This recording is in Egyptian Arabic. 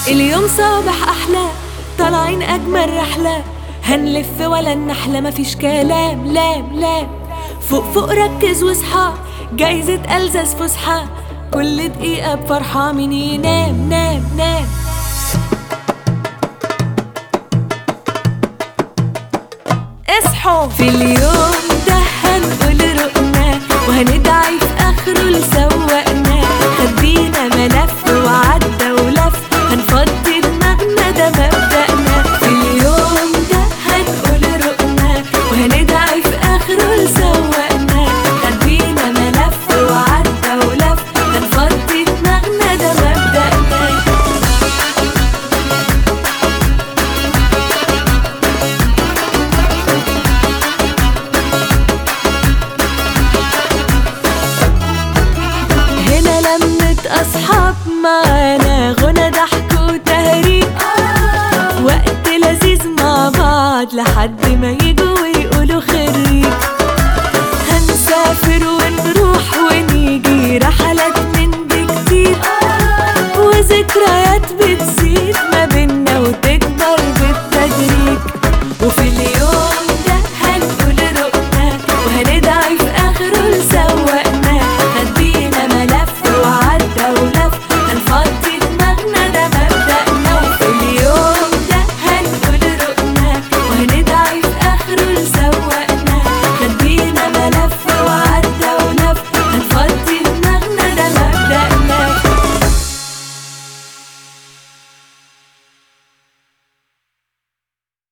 اليوم صباح أحلى طالعين أجمل رحلة هنلف ولا النحلة مفيش كلام لام لام فوق فوق ركز واصحى جايزة ألزاز فسحة كل دقيقة بفرحة مين ينام نام نام اصحوا في اليوم ده هنقول رقنا وهندعي في اخره لسوقنا خدينا ملف وعدى ولف هنفضي دماغنا ده مبدأنا في اليوم ده هنقول رقنا وهندعي في اخره لسوقنا خدينا ملف وعدى ولف هنفضي دماغنا ده مبدأنا هنا لمة أصحاب معانا غنى ضحك وتهريج وقت لذيذ مع بعض لحد ما يجوا ويقولوا خريج هنسافر ونروح ونيجي رحلات من دي كتير وذكريات